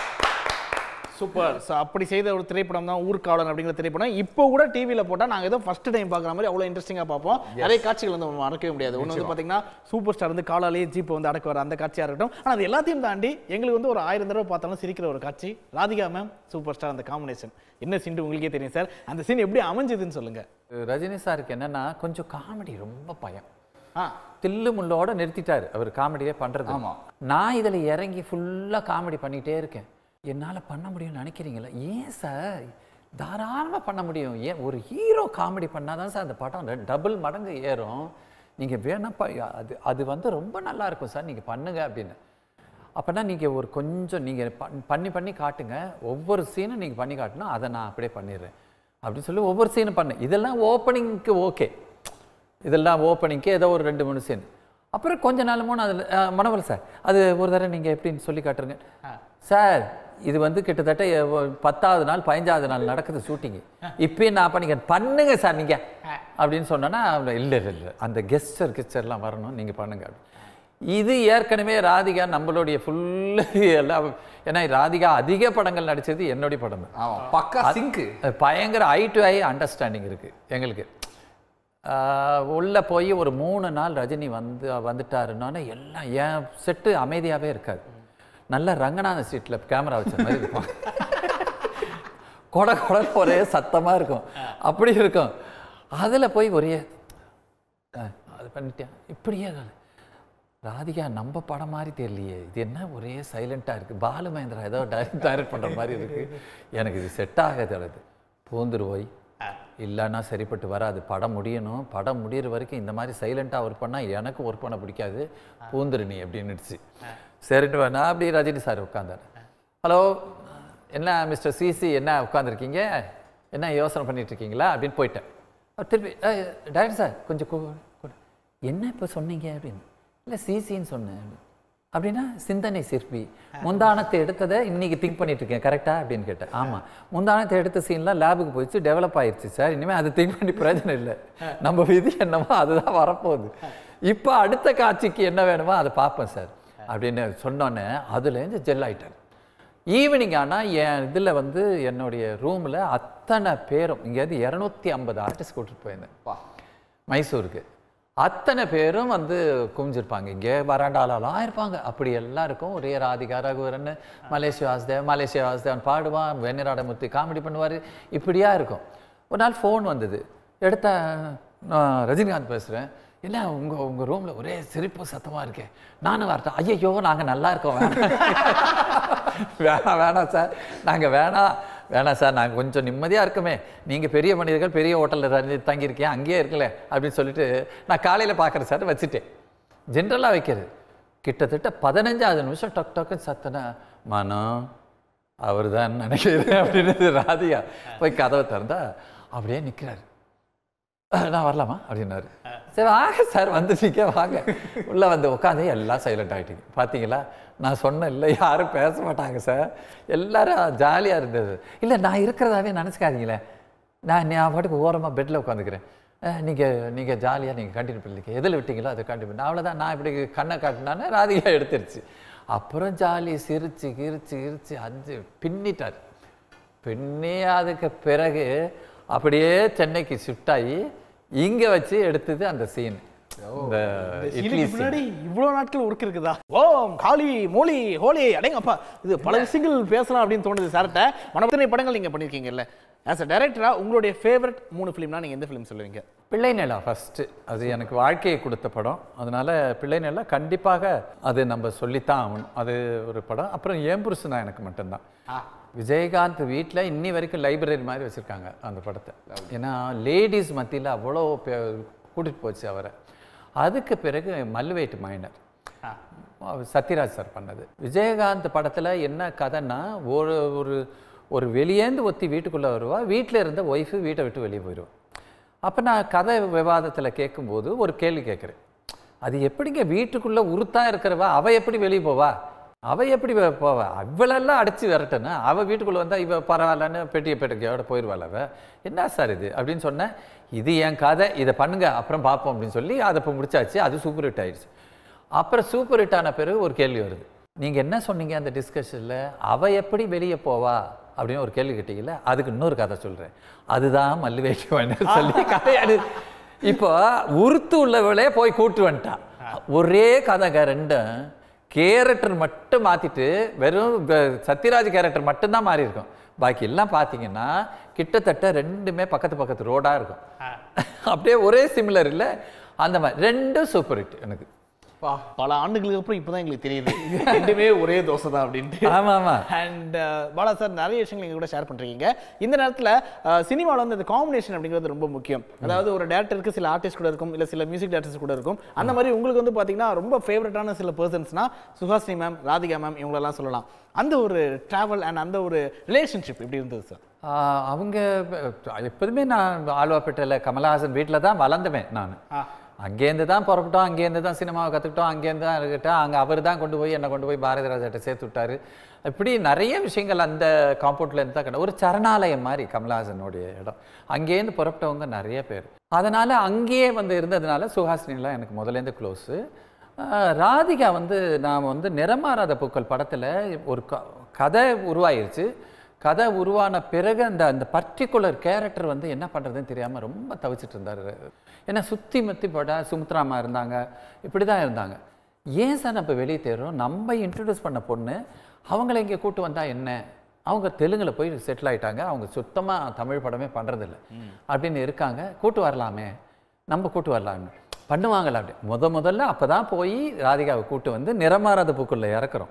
சூப்பர் ஸோ அப்படி செய்த ஒரு திரைப்படம் தான் ஊர்காவலன் அப்படிங்கிற திரைப்படம் இப்போ கூட டிவியில் போட்டால் நாங்கள் ஏதோ ஃபர்ஸ்ட் டைம் பார்க்குற மாதிரி அவ்வளோ இன்ட்ரெஸ்டிங்காக பார்ப்போம் நிறைய காட்சிகள் வந்து நம்ம மறக்கவே முடியாது ஒன்று வந்து பார்த்தீங்கன்னா சூப்பர் ஸ்டார் வந்து காலாலேயே ஜீப் வந்து அடக்க வர அந்த காட்சியாக இருக்கட்டும் ஆனால் அது எல்லாத்தையும் தாண்டி எங்களுக்கு வந்து ஒரு ஆயிரம் தடவை பார்த்தாலும் சிரிக்கிற ஒரு காட்சி ராதிகா மேம் சூப்பர் ஸ்டார் அந்த காம்பினேஷன் என்ன சீன் உங்களுக்கே தெரியும் சார் அந்த சீன் எப்படி அமைஞ்சதுன்னு சொல்லுங்க ரஜினி சாருக்கு என்னன்னா கொஞ்சம் காமெடி ரொம்ப பயம் ஆ தில்லு முள்ளோட நிறுத்திட்டாரு அவர் காமெடியே பண்றது ஆமா. நான் இதுல இறங்கி ஃபுல்லா காமெடி பண்ணிட்டே இருக்கேன் என்னால பண்ண முடியும்னு நினைக்கிறீங்களா ஏன் சார் தாராளமா பண்ண முடியும் ஏன் ஒரு ஹீரோ காமெடி பண்ணாதான் சார் அந்த படம் டபுள் மடங்கு ஏறும் நீங்க வேணாப்பா அது அது வந்து ரொம்ப நல்லா இருக்கும் சார் நீங்க பண்ணுங்க அப்படின்னு அப்போனா நீங்கள் ஒரு கொஞ்சம் நீங்கள் பண்ணி பண்ணி காட்டுங்க ஒவ்வொரு சீனும் நீங்கள் பண்ணி காட்டணும் அதை நான் அப்படியே பண்ணிடுறேன் அப்படின்னு சொல்லி ஒவ்வொரு சீனும் பண்ணேன் இதெல்லாம் ஓப்பனிங்க்கு ஓகே இதெல்லாம் ஓப்பனிங்க்கு ஏதோ ஒரு ரெண்டு மூணு சீன் அப்புறம் கொஞ்ச நாள் மூணு அதில் மனவல் சார் அது ஒரு தடவை நீங்கள் எப்படின்னு சொல்லி காட்டுருங்க சார் இது வந்து கிட்டத்தட்ட எ- பத்தாவது நாள் பதினஞ்சாவது நாள் நடக்குது ஷூட்டிங்கு இப்பயும் நான் பண்ணிக்கிறேன் பண்ணுங்க சார் நீங்கள் அப்படின்னு சொன்னோன்னா இல்லை இல்லை இல்லை அந்த கெஸ்டர் கெஸ்டர்லாம் வரணும் நீங்கள் பண்ணுங்க அப்படின்னு. இது ஏற்கனவே ராதிகா நம்மளுடைய ஃபுல்லு எல்லாம் ஏன்னா ராதிகா அதிக படங்கள் நடிச்சது என்னுடைய படம் தான் ஆமா பக்கா சிங்க் அது பயங்கர ஐ டு ஐ அண்டர்ஸ்டாண்டிங் இருக்கு எங்களுக்கு ஆஹ் உள்ள போய் ஒரு மூணு நாள் ரஜினி வந்து வந்துட்டாருன்னொன்னே எல்லாம் என் செட்டு அமைதியாவே இருக்காது நல்ல ரங்கநாத ஸ்ட்ரீட்ல கேமரா வச்ச மாதிரி இருக்கும் கொட கொட ஒரே சத்தமா இருக்கும் அப்படி இருக்கும் அதுல போய் ஒரே ஆ, அது பண்ணிட்டேன் இப்படியே இருக்காது. ராதிகா நம்ம படம் மாதிரி தெரியலையே இது என்ன ஒரே சைலண்ட்டாக இருக்குது பாலு மகேந்திரா ஏதோ டைரக்ட் டைரக்ட் பண்ணுற மாதிரி இருக்குது எனக்கு இது செட் ஆகாது அது பூந்துரு போய் இல்லைன்னா சரிப்பட்டு வராது படம் முடியணும் படம் முடியிற வரைக்கும் இந்த மாதிரி சைலண்ட்டாக ஒர்க் பண்ணால் எனக்கு ஒர்க் பண்ண பிடிக்காது பூந்துரு நீ அப்படின்னுடுச்சு சரிட்டு வா. நான் அப்படி ரஜினி சார் உட்காந்தார் ஹலோ என்ன மிஸ்டர் சிசி என்ன உட்காந்துருக்கீங்க என்ன யோசனை பண்ணிட்டு இருக்கீங்களா அப்படின்னு போயிட்டேன் அவர் திருப்பி டைரக்டர் சார் கொஞ்சம் கூ- கூ- என்ன இப்போ சொன்னீங்க அப்படின்னு இல்லை சிசின்னு சொன்னேன் அப்படின்னு. அப்படின்னா சிந்தனை சிற்பி முந்தானத்தை எடுத்ததை இன்னைக்கு திங்க் பண்ணிட்டு இருக்கேன் கரெக்டா அப்படின்னு கேட்டேன் ஆமாம் முந்தானத்தை எடுத்த சீன்லாம் லேபுக்கு போயிடுச்சு டெவலப் ஆயிடுச்சு சார் இனிமேல் அது திங்க் பண்ணி பிரயோஜனம் இல்லை நம்ம விதி என்னமோ அதுதான் வரப்போகுது இப்போ அடுத்த காட்சிக்கு என்ன வேணுமோ அதை பார்ப்பேன் சார் அப்படின்னு சொன்னோன்னே அதுலேருந்து ஜெல் ஆயிட்டார் ஈவினிங் ஆனால் என் இதில் வந்து என்னுடைய ரூமில் அத்தனை பேரும் இங்கேருந்து இரநூத்தி ஐம்பது ஆர்டிஸ்ட் கூட்டிட்டு போயிருந்தேன் மைசூருக்கு அத்தனை பேரும் வந்து குமிஞ்சிருப்பாங்க இங்கே வராண்டாலலாம் இருப்பாங்க அப்படி எல்லாருக்கும் ஒரே ராதிகா ரகுவரன் மலேசியா வாசுதேவ் மலேசியா வாசுதேவன் பாடுவான் வெண்ணிராடமூர்த்தி காமெடி பண்ணுவார் இப்படியா இருக்கும் ஒரு நாள் ஃபோன் வந்தது எடுத்த நான் ரஜினிகாந்த் பேசுகிறேன் என்ன உங்கள் உங்கள் ரூமில் ஒரே சிரிப்பு சத்தமாக இருக்கே நானும் வரட்டேன் ஐயோ நாங்கள் நல்லா இருக்கோம் வேணாம் வேணாம் வேணாம் சார் நாங்கள் வேணாம் வேணாம் சார் நாங்கள் கொஞ்சம் நிம்மதியாக இருக்கமே நீங்கள் பெரிய மனிதர்கள் பெரிய ஹோட்டலில் தங்கியிருக்கேன் அங்கேயே இருக்கல அப்படின்னு சொல்லிட்டு நான் காலையில் பார்க்குறேன் சார் வச்சுட்டேன் ஜென்ரலாக வைக்கிறது கிட்டத்தட்ட பதினஞ்சாவது நிமிஷம் டக் டக்குன்னு சத்தனா மனம் அவர் தான் நினைக்கிறேன் அப்படின்னு ராதியா போய் கதவை திறந்தா அப்படியே நிற்கிறாரு நான் வரலாமா அப்படின்னாரு சரி வாங்க சார் வந்துட்டீங்க வாங்க உள்ளே வந்து உட்காந்து எல்லாம் சைலண்ட் ஆகிட்டீங்க பார்த்தீங்களா நான் சொன்னேன் இல்லை யாரும் பேச மாட்டாங்க சார் எல்லாரும் ஜாலியாக இருந்தது இல்லை நான் இருக்கிறதாவே நினச்சிக்காதீங்களே நான் நான் பாட்டுக்கு ஓரமாக பெட்டில் உட்காந்துக்கிறேன் நீங்கள் நீங்கள் ஜாலியாக நீங்கள் கண்டினியூ பண்ணிக்க எதில் விட்டீங்களோ அதை கண்டினியூ பண்ணி அவ்வளோதான் நான் இப்படி கண்ணை காட்டினானே ராதிகா எடுத்துருச்சு அப்புறம் ஜாலி சிரிச்சு கிரிச்சு கிரிச்சு அஞ்சு பின்னிட்டார் பின்னி அதுக்கு பிறகு அப்படியே சென்னைக்கு ஷிஃப்ட் ஆகி இங்க வச்சு எடுத்தது அந்த சீன் இந்த இட்லி இதுக்கு scene. முன்னாடி இவ்வளவு நாட்கள் ஒர்க் இருக்குதா ஓம் காளி மோலி ஹோலி அடேங்கப்பா இது பல விஷயங்கள் பேசலாம் அப்படின்னு தோணுது சார்கிட்ட மனத்தனை படங்கள் நீங்க பண்ணிருக்கீங்கல்ல ஆஸ் அ டைரக்டரா உங்களுடைய ஃபேவரட் மூணு ஃபிலிம்னா நீங்க எந்த ஃபிலிம் சொல்லுவீங்க பிள்ளை நிலா ஃபர்ஸ்ட் அது எனக்கு வாழ்க்கையை கொடுத்த படம் அதனால பிள்ளை நிலா கண்டிப்பாக அது நம்ம சொல்லித்தான் ஆகணும் அது ஒரு படம் அப்புறம் ஏன் புருஷனா எனக்கு மட்டும்தான் விஜயகாந்த் வீட்டில் இன்னி வரைக்கும் லைப்ரரி மாதிரி வச்சுருக்காங்க அந்த படத்தை ஏன்னா லேடிஸ் மத்தியில் அவ்வளோ பே- கூட்டிட்டு போச்சு அவரை அதுக்கு பிறகு மல்லுவேட்டு மைனர் சத்யராஜ் சார் பண்ணது விஜயகாந்த் படத்தில் என்ன கதைன்னா ஒரு ஒரு ஒரு வெளியேந்து ஒத்தி வீட்டுக்குள்ளே வருவா வீட்டில் இருந்த ஒய்ஃபு வீட்டை விட்டு வெளியே போயிடுவா அப்போ நான் கதை விவாதத்தில் கேட்கும்போது ஒரு கேள்வி கேட்குறேன் அது எப்படிங்க வீட்டுக்குள்ளே உருத்தா இருக்கிறவ அவ எப்படி வெளியே போவா அவ எப்படி வ- போவா அவளெல்லாம் அடிச்சு விரட்டனா அவ வீட்டுக்குள்ள வந்தா இவ பரவாயில்லன்னு பெட்டியை பெட்டிக்கையோட போயிடுவாள் அவ என்ன சார் இது அப்படின்னு சொன்னேன் இது என் கதை இதை பண்ணுங்க அப்புறம் பார்ப்போம் அப்படின்னு சொல்லி அதை இப்போ முடிச்சாச்சு அது சூப்பர் ஹிட் ஆயிடுச்சு அப்புறம் சூப்பர் ஹிட் ஆன பிறகு ஒரு கேள்வி வருது நீங்க என்ன சொன்னீங்க அந்த டிஸ்கஷனில் அவ எப்படி வெளியே போவா அப்படின்னு ஒரு கேள்வி கேட்டீங்கல்ல அதுக்கு இன்னொரு கதை சொல்றேன் அதுதான் மல்லுவேட்டி வேணும் சொல்லி கதையாடு இப்போ உருத்து உள்ளவளே போய் கூட்டு வந்துட்டான் ஒரே கதைங்க ரெண்டும் கேரக்டர் மட்டும் மாத்திட்டு வெறும் வ- சத்யராஜ் கேரக்டர் மட்டும்தான் மாறி இருக்கும் பாக்கி எல்லாம் பார்த்தீங்கன்னா கிட்டத்தட்ட ரெண்டுமே பக்கத்து பக்கத்து ரோடா இருக்கும் அப்படியே ஒரே சிமிலர் இல்லை அந்த மாதிரி ரெண்டும் சூப்பர் ஹிட் எனக்கு பல ஆண்டுகளுக்கு அப்புறம் இப்பதான் எங்களுக்கு தெரியுது ரெண்டுமே ஒரே தோசை தான் அப்படின்ட்டு ஆமா ஆமா அண்ட் பாலா சார் நிறைய விஷயங்கள் எங்க கூட ஷேர் பண்றீங்க இந்த நேரத்துல சினிமாவில் வந்து இந்த காம்பினேஷன் அப்படிங்கிறது ரொம்ப முக்கியம் அதாவது ஒரு டேரக்டருக்கு சில ஆர்டிஸ்ட் கூட இருக்கும் இல்ல சில மியூசிக் டேரக்டர்ஸ் கூட இருக்கும் அந்த மாதிரி உங்களுக்கு வந்து பாத்தீங்கன்னா ரொம்ப ஃபேவரட்டான சில பர்சன்ஸ்னா சுஹாசினி மேம் ராதிகா மேம் இவங்களெல்லாம் சொல்லலாம் அந்த ஒரு டிராவல் அண்ட் அந்த ஒரு ரிலேஷன்ஷிப் எப்படி இருந்தது சார் ஆஹ் அவங்க அஹ், எப்போதுமே நான் ஆழ்வாப்பேட்டையில் கமலஹாசன் வீட்டில் தான் வளர்ந்துவேன் நான் அங்கேருந்து தான் புறப்பட்டோம் அங்கேருந்து தான் சினிமாவை கற்றுக்கிட்டோம் அங்கேருந்து தான் இருக்கட்டும் அங்கே அவர் தான் கொண்டு போய் என்னை கொண்டு போய் பாரதி ராஜாட்ட சேர்த்து விட்டாரு இப்படி நிறைய விஷயங்கள் அந்த காம்பவுண்ட்ல இருந்து தான் கண்ட ஒரு சரணாலயம் மாதிரி கமலஹாசனுடைய இடம் அங்கேருந்து புறப்பட்டவங்க நிறைய பேர் அதனால அங்கேயே வந்து இருந்ததுனால சுஹாசினிலாம் எனக்கு முதலேருந்து க்ளோஸு ராதிகா வந்து நான் வந்து நிறமாறாத பூக்கள் படத்தில் ஒரு க- கதை உருவாயிருச்சு கதை உருவான பிறகு அந்த அந்த பர்டிகுலர் கேரக்டர் வந்து என்ன பண்ணுறதுன்னு தெரியாமல் ரொம்ப தவிச்சிட்டு இருந்தார் ஏன்னா சுற்றி முத்தி பட சுமித்ராமா இருந்தாங்க இப்படி தான் இருந்தாங்க ஏன் சார் நம்ம வெளியே தேடுறோம் நம்ம இன்ட்ரடியூஸ் பண்ண பொண்ணு அவங்கள இங்கே கூட்டு வந்தா என்ன அவங்க தெலுங்குல போய் செட்டில் ஆயிட்டாங்க அவங்க சுத்தமாக தமிழ் படமே பண்ணுறதில்ல அப்படின்னு இருக்காங்க கூட்டு வரலாமே நம்ம கூட்டு வரலாமே பண்ணுவாங்களா அப்படி முத முதல்ல அப்பதான் போய் ராதிகாவை கூட்டு வந்து நிறமாறாத பூக்குள்ள இறக்குறோம்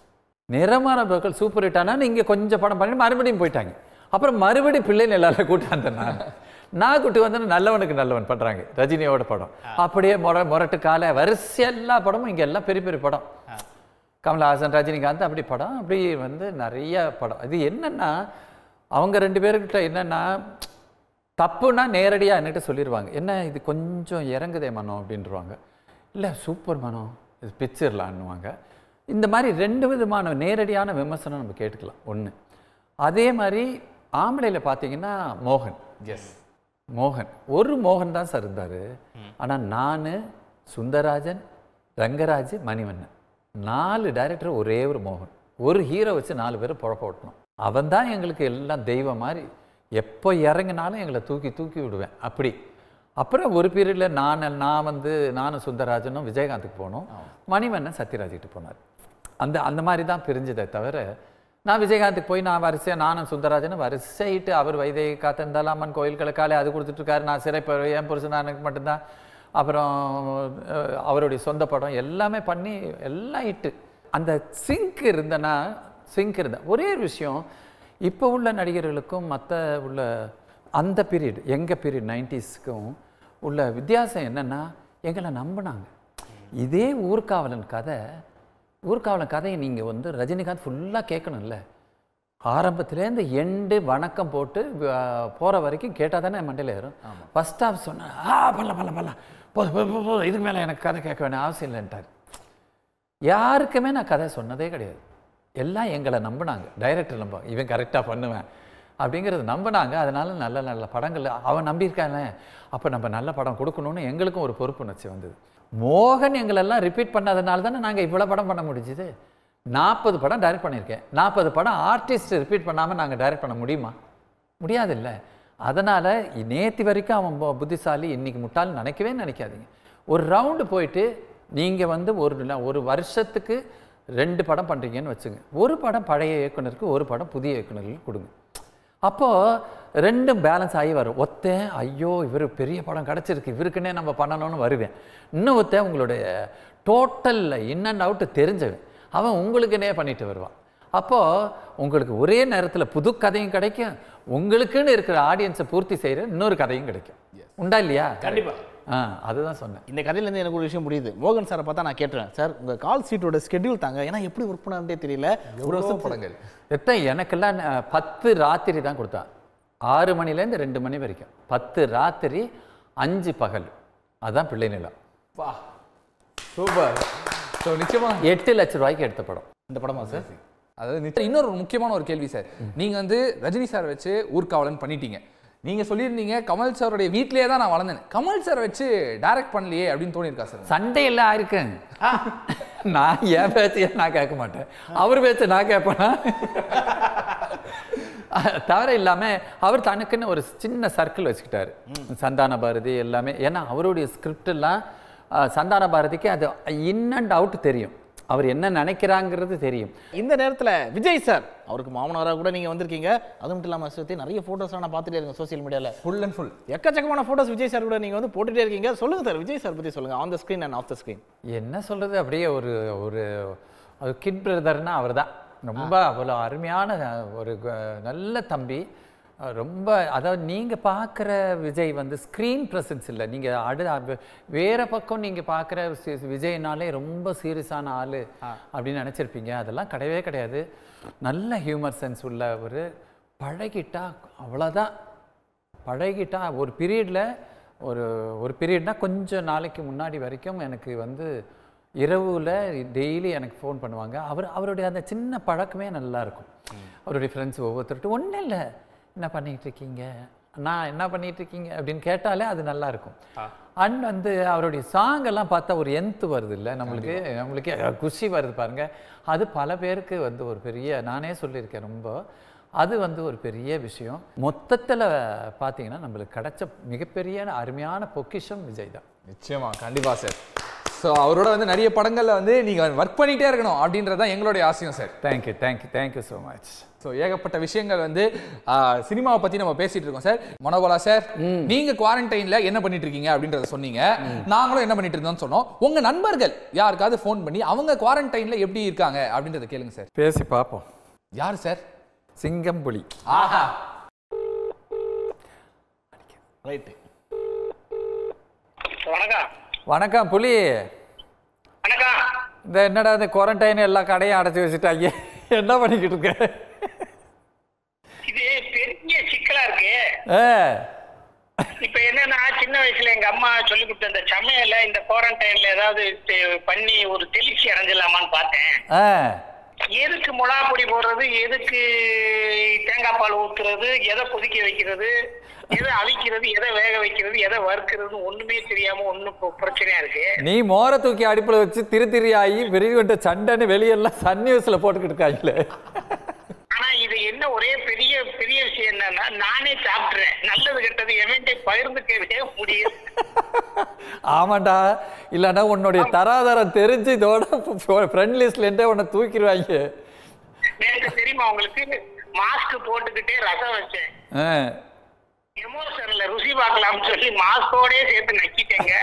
நிறமாற பூக்கள் சூப்பர் ஹிட் ஆனால் இங்கே கொஞ்சம் படம் பண்ணி மறுபடியும் போயிட்டாங்க அப்புறம் மறுபடியும் பிள்ளை நிலால கூட்டு வந்தேன் நான் நான் கூட்டு வந்தேன் நல்லவனுக்கு நல்லவன் பண்றாங்க ரஜினியோட படம் அப்படியே முர முரட்டு கால வரிசை எல்லா படமும் இங்க எல்லாம் பெரிய பெரிய படம் கமலஹாசன் ரஜினிகாந்த் அப்படி படம் அப்படி வந்து நிறைய படம் இது என்னன்னா அவங்க ரெண்டு பேருக்கிட்ட என்னன்னா தப்புன்னா நேரடியாக என்கிட்ட சொல்லிடுவாங்க என்ன இது கொஞ்சம் இறங்குதே மனம் அப்படின்றவாங்க இல்லை சூப்பர் மனம் இது பிச்சிடலான்னுவாங்க இந்த மாதிரி ரெண்டு விதமான நேரடியான விமர்சனம் நம்ம கேட்டுக்கலாம் ஒன்று அதே மாதிரி ஆம்பளையில் பார்த்தீங்கன்னா மோகன் எஸ் மோகன் ஒரு மோகன் தான் சார் இருந்தார் ஆனால் நான் சுந்தரராஜன் ரங்கராஜ் மணிவண்ணன் நாலு டைரக்டர் ஒரே ஒரு மோகன் ஒரு ஹீரோ வச்சு நாலு பேர் புழப்ப ஓட்டணும் அவன் தான் எங்களுக்கு எல்லாம் தெய்வம் மாதிரி எப்போ இறங்கினாலும் எங்களை தூக்கி தூக்கி விடுவேன் அப்படி அப்புறம் ஒரு பீரியடில் நான் நான் வந்து நானும் சுந்தரராஜனும் விஜயகாந்துக்கு போனோம் மணிவண்ணன் சத்யராஜ்கிட்ட போனார் அந்த அந்த மாதிரி தான் பிரிஞ்சதே தவிர நான் விஜயகாந்துக்கு போய் நான் வரிசையாக நானும் சுந்தரராஜனும் வரிசையிட்டு அவர் வைதை காத்திருந்தாலும் அம்மன் கோயில்களுக்காலே அது கொடுத்துட்ருக்காரு நான் சிறைப்ப என் புருஷன் எனக்கு மட்டும்தான் அப்புறம் அஹ், அவருடைய சொந்த படம் எல்லாமே பண்ணி எல்லாம் இட்டு அந்த சிங்க் இருந்தனா சிங்க் இருந்த ஒரே ஒரு விஷயம் இப்போ உள்ள நடிகர்களுக்கும் மற்ற உள்ள அந்த பீரியட் எங்கள் பீரியட் நைன்டிஸ்க்கும் உள்ள வித்தியாசம் என்னென்னா எங்களை நம்பினாங்க இதே ஊர்காவலன் கதை ஊர்காவலன் கதையை நீங்கள் வந்து ரஜினிகாந்த் ஃபுல்லாக கேட்கணும்ல ஆரம்பத்துலேருந்து எண்டு வணக்கம் போட்டு போகிற வரைக்கும் கேட்டால் தானே மண்டையில் ஏறும் ஃபஸ்ட் ஹாஃப் சொன்னேன் ஆ பண்ணலாம் பண்ணலாம் பண்ணலாம் போதும் போதும், போதும் போதும் இதுக்கு மேலே எனக்கு கதை கேட்க வேண்டிய அவசியம் இல்லைன்ட்டார் யாருக்குமே நான் கதை சொன்னதே கிடையாது எல்லாம் எங்களை நம்பினாங்க டைரக்டர் நம்ப இவன் கரெக்டாக பண்ணுவேன் அப்படிங்கிறது நம்பினாங்க அதனால நல்ல நல்ல படங்கள் அவன் நம்பியிருக்கானே அப்போ நம்ம நல்ல படம் கொடுக்கணும்னு எங்களுக்கும் ஒரு பொறுப்புணர்ச்சி வந்தது மோகன் எங்களெல்லாம் ரிப்பீட் பண்ணதுனால தானே நாங்கள் இவ்வளோ படம் பண்ண முடிஞ்சுது நாற்பது படம் டைரக்ட் பண்ணியிருக்கேன் நாற்பது படம் ஆர்டிஸ்ட் ரிப்பீட் பண்ணாமல் நாங்கள் டைரக்ட் பண்ண முடியுமா முடியாதுல்ல அதனால் நேற்று வரைக்கும் அவன் பு- புத்திசாலி இன்னைக்கு முட்டாள் நினைக்கவே நினைக்காதீங்க ஒரு ரவுண்டு போயிட்டு நீங்கள் வந்து ஒரு ந- ஒரு வருஷத்துக்கு ரெண்டு படம் பண்ணுறீங்கன்னு வச்சுங்க ஒரு படம் பழைய இயக்குனருக்கு ஒரு படம் புதிய இயக்குனருக்கு கொடுங்க அப்போது ரெண்டும் பேலன்ஸ் ஆகி வரும் ஒத்தேன் ஐயோ இவர் பெரிய படம் கிடச்சிருக்கு இவருக்குன்னே நம்ம பண்ணணும்னு வருவேன் இன்னும் ஒருத்தன் உங்களுடைய டோட்டலில் இன் அண்ட் அவுட்டு தெரிஞ்சவன் அவன் உங்களுக்குன்னே பண்ணிட்டு வருவான் அப்போது உங்களுக்கு ஒரே நேரத்தில் புது கதையும் கிடைக்கும் உங்களுக்குன்னு இருக்கிற ஆடியன்ஸை பூர்த்தி செய்கிற இன்னொரு கதையும் கிடைக்கும் உண்டா இல்லையா கண்டிப்பா. ஆ அதுதான் சொன்னேன் இந்த கதையிலேருந்து எனக்கு ஒரு விஷயம் புரியுது மோகன் சாரை பார்த்தா நான் கேட்டுறேன் சார் உங்க கால் சீட்டோட ஸ்கெட்யூல் தாங்க ஏன்னா எப்படி ஒர்க் பண்ணாருன்றே தெரியல ஒரு வருஷம் படங்கள் எத்தனை எனக்கெல்லாம் அஹ், பத்து ராத்திரி தான் கொடுத்தான் ஆறு மணிலேருந்து ரெண்டு மணி வரைக்கும் பத்து ராத்திரி அஞ்சு பகல் அதான் பிள்ளை நிலம் வா சூப்பர் ஸோ நிச்சயமா எட்டு லட்ச ரூபாய்க்கு எடுத்த படம் இந்த படமா சார் அதாவது நிச்சயம் இன்னொரு முக்கியமான ஒரு கேள்வி சார் நீங்க வந்து ரஜினி சார் வச்சு ஊர்காவலன் பண்ணிட்டீங்க நீங்க சொல்லியிருந்தீங்க கமல் சாருடைய வீட்லயே தான் நான் வளர்ந்தேன் கமல் சார் வச்சு டைரக்ட் பண்ணலையே அப்படின்னு தோணியிருக்கா சார் சண்டை எல்லாம் ஆயிருக்கேன் நான் என் பேச்சையே நான் கேட்க மாட்டேன் அவர் பேச்சை நான் கேட்பேனா தவிர இல்லாம அவர் தனக்குன்னு ஒரு சின்ன சர்க்கிள் வச்சுக்கிட்டாரு சந்தான பாரதி எல்லாமே ஏன்னா அவருடைய ஸ்கிரிப்ட் எல்லாம் அஹ், சந்தான பாரதிக்கு அது இன் அண்ட் அவுட் தெரியும் அவர் என்ன நினைக்கிறாங்கிறது தெரியும் இந்த நேரத்துல விஜய் சார் அவருக்கு மாமனாரா கூட நீங்க வந்திருக்கீங்க அது மட்டும் இல்லாம சுத்தி நிறைய போட்டோஸ் நான் பார்த்துட்டே இருக்கேன் சோஷியல் மீடியால ஃபுல் அண்ட் ஃபுல் எக்கச்சக்கமான போட்டோஸ் விஜய் சார் கூட நீங்க வந்து போட்டுட்டே இருக்கீங்க சொல்லுங்க சார் விஜய் சார் பத்தி சொல்லுங்க on the screen and off the screen என்ன சொல்றது அப்படியே ஒரு ஒரு ஒரு கிட் பிரதர்னா அவர் தான் ரொம்ப அவ்வளோ அருமையான ஒரு க- நல்ல தம்பி அஹ் ரொம்ப அதாவது நீங்கள் பார்க்குற விஜய் வந்து ஸ்க்ரீன் ப்ரெசன்ஸ் இல்லை நீங்கள் அடு அ- வேற பக்கம் நீங்கள் பார்க்குற விஜய்னாலே ரொம்ப சீரியஸான ஆள் அப்படின்னு நினச்சிருப்பீங்க அதெல்லாம் கிடையவே கிடையாது நல்ல ஹியூமர் சென்ஸ் உள்ள ஒரு பழகிட்டா அவ்வளோதான் பழகிட்டா ஒரு பீரியடில் ஒரு ஒரு பீரியட்னா கொஞ்சம் நாளைக்கு முன்னாடி வரைக்கும் எனக்கு வந்து இரவில் டெய்லி எனக்கு ஃபோன் பண்ணுவாங்க அவர் அவருடைய அந்த சின்ன பழக்கமே நல்லா இருக்கும் அவருடைய ஃப்ரெண்ட்ஸ் ஒவ்வொருத்தர்கிட்ட ஒன்றும் இல்லை என்ன பண்ணிட்டு இருக்கீங்க நான் என்ன பண்ணிட்டு இருக்கீங்க அப்படின்னு கேட்டாலே அது நல்லா இருக்கும் அண்ட் வந்து அவருடைய சாங் எல்லாம் பார்த்தா ஒரு எந்த் வருது இல்லை நம்மளுக்கு நம்மளுக்கு குஷி வருது பாருங்க அது பல பேருக்கு வந்து ஒரு பெரிய நானே சொல்லியிருக்கேன் ரொம்ப அது வந்து ஒரு பெரிய விஷயம் மொத்தத்தில் பார்த்தீங்கன்னா நம்மளுக்கு கிடைச்ச மிகப்பெரிய அருமையான பொக்கிஷம் விஜய் தான் நிச்சயமா கண்டிப்பா சார் ஸோ அவரோட வந்து நிறைய படங்கள்ல வந்து நீங்க ஒர்க் பண்ணிட்டே இருக்கணும் அப்படின்றது தான் எங்களுடைய ஆசையும் sir thank you thank you thank you so much so ஏகப்பட்ட விஷயங்கள் வந்து ஆஹ், சினிமாவை பத்தி நம்ம பேசிட்டு இருக்கோம் சார் மனோபலா சார் நீங்க குவாரண்டைன்ல என்ன பண்ணிட்டு இருக்கீங்க அப்படின்றத சொன்னீங்க நாங்களும் என்ன பண்ணிட்டு இருந்தோம்னு சொன்னோம் உங்க நண்பர்கள் யாருக்காவது ஃபோன் பண்ணி அவங்க குவாரண்டைன்ல எப்படி இருக்காங்க அப்படின்றத கேளுங்க சார் பேசி பார்ப்போம் யார் சார் சிங்கம் புலி ஆஹா ரைட்டு வணக்கம் வணக்கம் புலி வணக்கம் இந்த என்னடா இந்த குவாரண்டைன் எல்லா கடையும் அடைச்சி வச்சுட்டாங்க என்ன பண்ணிக்கிட்டு இருக்க இது பெரிய சிக்கலா இருக்கு ஆ இப்ப என்னன்னா சின்ன வயசுல எங்க அம்மா சொல்லி கொடுத்த இந்த சமையல இந்த குவாரண்டைன்ல ஏதாவது தெ- பண்ணி ஒரு தெளிச்சி அடைஞ்சிடலாமான்னு பார்த்தேன் ஆ எதுக்கு மிளகா பொடி போடுறது எதுக்கு தேங்காய் பால் ஊத்துறது எதை கொதிக்க வைக்கிறது எதை அவிக்கிறது எதை வேக வைக்கிறது எதை வறுக்கிறது ஒண்ணுமே தெரியாம ஒண்ணும் பு- பிரச்சனையா இருக்கு நீ மோரை தூக்கி அடுப்புல வச்சு திரு திரி ஆகி விரிவட்ட சண்டைன்னு வெளியெல்லாம் சன் நியூஸ்ல போட்டுக்கிட்டு இருக்காங்களே ஆனா இது என்ன ஒரே பெரிய பெரிய விஷயம் என்னன்னா நானே சாப்பிடுறேன் நல்லது கெட்டது எவன்ட்டே பகிர்ந்துக்கவே முடியும் ஆமாண்டா இல்லைன்னா உன்னுடைய தராதரம் தெரிஞ்சு இதோட ஃப்ரெண்ட் லிஸ்ட்லேருந்தே உன்னை தூக்கிடுவாங்க நேற்று தெரியுமா உங்களுக்கு மாஸ்க் போட்டுக்கிட்டே ரசம் வச்சேன் ஆ எமோஷன்ல ருசி பார்க்கலாம்னு சொல்லி மாஸ்கோடே சேர்த்து நக்கிட்டேங்க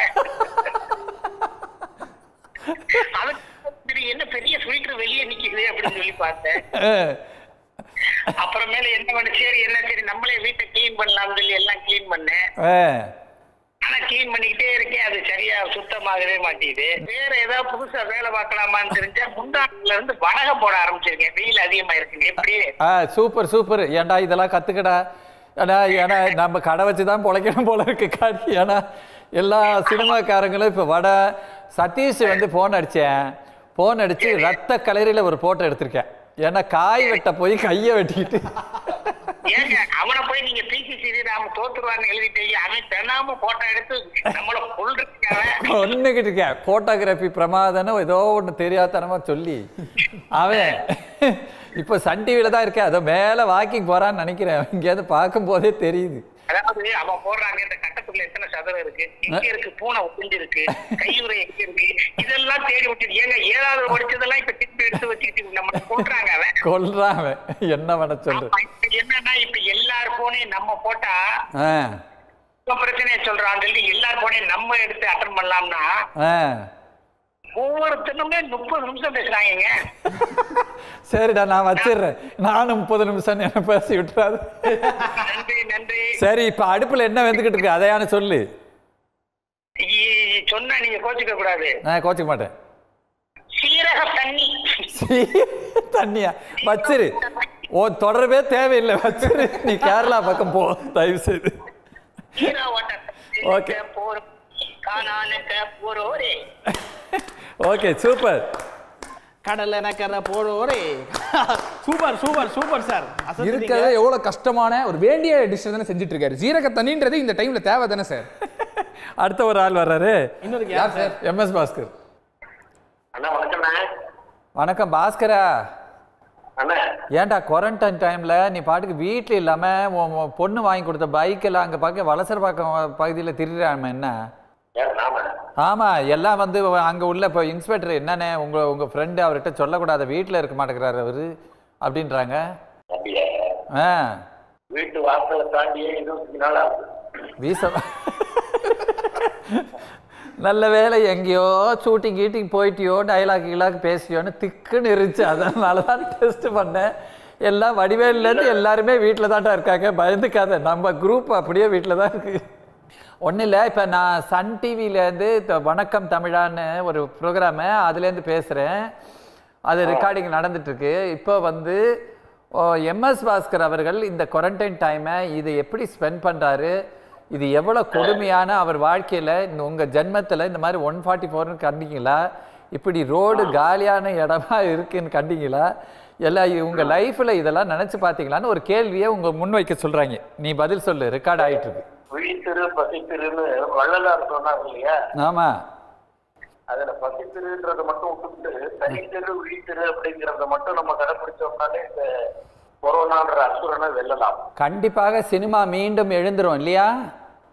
அதுக்கு சரி, என்ன பெரிய ஃபில்டர் வெளியே நிக்குது அப்படின்னு சொல்லி பார்த்தேன் ஆ. அப்புறமேல என்ன பண்ண சரி என்ன சரி நம்மளே வீட்டை க்ளீன் பண்ணலாம்னு சொல்லி எல்லாம் க்ளீன் பண்ணேன் ஆ ஆனா க்ளீன் பண்ணிக்கிட்டே இருக்கேன் அது சரியா சுத்தமாகவே மாட்டேங்குது வேற ஏதாவது புதுசா வேலை பார்க்கலாமான்னு தெரிஞ்சா முந்தாண்டுல இருந்து வடகம் போட ஆரம்பிச்சிருக்கேன் வெயில் அதிகமா இருக்குங்க எப்படி ஆ சூப்பர் சூப்பர் ஏன்டா இதெல்லாம் கத்துக்கடா ஏன்னா ஏன்னா நம்ம கடை வச்சு தான் பொழைக்கணும் போல இருக்கு காடி ஏன்னா எல்லா சினிமாக்காரங்களும் இப்போ வட சதீஷ் வந்து ஃபோன் அடித்தேன் ஃபோன் அடித்து ரத்த கலரியில் ஒரு ஃபோட்டோ எடுத்திருக்கேன் ஏன்னா காய் வெட்ட போய் கையை வெட்டிக்கிட்டு ஏங்க அவனை போய் நீங்க பிசி ஸ்ரீராம தோத்துருவான்னு எழுதிட்டீங்க அவன் தென்னாம போட்டோ எடுத்து நம்மள கொள்றதுக்காக ஒன்றுக்கிட்டு இருக்கேன் ஃபோட்டோகிராஃபி பிரமாதன்னு ஏதோ ஒன்று தெரியாதனமா சொல்லி அவன் இப்போ சன் டிவியில் தான் இருக்கேன் அதோ மேலே வாக்கிங் போகிறான்னு நினைக்கிறேன் இங்கேருந்து பார்க்கும்போதே தெரியுது அதாவது அவன் போடுறாங்க இந்த கட்டத்துக்குள்ள எத்தனை சதுரம் இருக்கு எங்க இருக்கு பூனை ஒளிஞ்சிருக்கு கையுறை எங்க இருக்கு இதெல்லாம் தேடி விட்டு ஏங்க ஏழாவது படிச்சதெல்லாம் இப்ப திருப்பி எடுத்து வச்சுக்கிட்டு நம்ம கொள்றாங்க அவன் கொல்றான் அவன் என்ன பண்ண சொல்லு ஆமா, இப்ப என்னன்னா இப்ப எல்லார் போனையும் நம்ம போட்டா ஆ இப்ப பிரச்சனையை சொல்றான் சொல்லி எல்லார் போனையும் நம்ம எடுத்து அட்டன் பண்ணலாம்னா ஆ ஒவ்வொருத்தனுமே முப்பது நிமிஷம் பேசுறாங்க சரிடா நான் வச்சிடுறேன் நானும் முப்பது நிமிஷம் என்ன பேசி விட்டுறாது நன்றி நன்றி சரி இப்ப அடுப்புல என்ன வெந்துகிட்டு இருக்கு அதையான சொல்லு இ- சொன்னா நீங்க கோச்சுக்க கூடாது நான் கோச்சிக்க மாட்டேன் சீரக தண்ணி சீ, தண்ணியா வச்சிரு ஓ தொடர்பே தேவையில்லை வச்சிரு நீ கேரளா பக்கம் போ தயவு செய்து சீரக Okay. ஓட்ட போறோம் காணானக்க போறோரே ஓகே சூப்பர் கடலை நக்கரை போடுவோரே சூப்பர் சூப்பர் சூப்பர் சார் இருக்கிறத எவ்வளவு கஷ்டமான ஒரு வேண்டிய டிஷ் தானே செஞ்சுட்டு இருக்காரு ஜீரக தண்ணின்றது இந்த டைம்ல தேவை தானே சார் அடுத்த ஒரு ஆள் வர்றாரு இன்னொரு யார் சார் எம்எஸ் பாஸ்கர் அண்ணா வணக்கம்ண்ணா வணக்கம் பாஸ்கரா அண்ணா ஏன்டா குவாரண்டைன் டைம்ல நீ பாட்டுக்கு வீட்டில் இல்லாம உன் உன் பொண்ணு வாங்கி கொடுத்த பைக் எல்லாம் அங்க பார்க்க வலசர் பக்கம் பகுதியில் திரிறாம என்ன யார் நாம ஆமா எல்லாம் வந்து அங்க உள்ள இப்போ இன்ஸ்பெக்டர் என்னண்ணே உங்க உங்க ஃப்ரெண்டு அவர்கிட்ட சொல்லக்கூடாது வீட்டில் இருக்க மாட்டேங்கிறாரு அவரு அப்படின்றாங்க அப்படியா ஆ வீட்டு வாசலை தாண்டியே இருபத்தி நாளா வீச நல்ல வேலை எங்கேயோ ஷூட்டிங் கீட்டிங் போயிட்டியோ டைலாக் கீலாக் பேசியோன்னு திக்குன்னு இருந்துச்சு அதனால தான் டெஸ்ட் பண்ணேன் எல்லாம் வடிவேல்லேருந்து எல்லாருமே வீட்டில் தான்டா இருக்காங்க பயந்துக்காத நம்ம குரூப் அப்படியே வீட்டில் தான் இருக்கு ஒன்றும் இல்லை இப்போ நான் சன் டிவிலேருந்து வணக்கம் தமிழான்னு ஒரு ப்ரோக்ராமு அதுலேருந்து பேசுகிறேன் அது ரெக்கார்டிங் நடந்துட்டுருக்கு இப்போ வந்து எம்எஸ் பாஸ்கர் அவர்கள் இந்த குவாரண்டைன் டைமை இது எப்படி ஸ்பெண்ட் பண்ணுறாரு இது எவ்வளோ கொடுமையான அவர் வாழ்க்கையில் இந்த உங்கள் ஜென்மத்தில் இந்த மாதிரி ஒன் ஃபார்ட்டி ஃபோர்னு கண்டிங்களா இப்படி ரோடு காலியான இடமா இருக்குன்னு கண்டிங்களா எல்லாம் உங்கள் லைஃப்பில் இதெல்லாம் நினச்சி பார்த்தீங்களான்னு ஒரு கேள்வியை உங்க முன்வைக்க சொல்கிறாங்க நீ பதில் சொல்லு ரெக்கார்ட் ஆகிட்டு இருக்கு விழித்திரு பசித்திருன்னு வள்ளலார் சொன்னாங்க இல்லையா ஆமாம் அதுல பசித்திருன்றத மட்டும் விட்டுட்டு தனித்திரு விழித்திரு அப்படிங்கறத மட்டும் நம்ம கடைபிடிச்சோம்னாலே இந்த கொரோனான்ற அசுரனை வெல்லலாம் கண்டிப்பாக சினிமா மீண்டும் எழுந்துரும் இல்லையா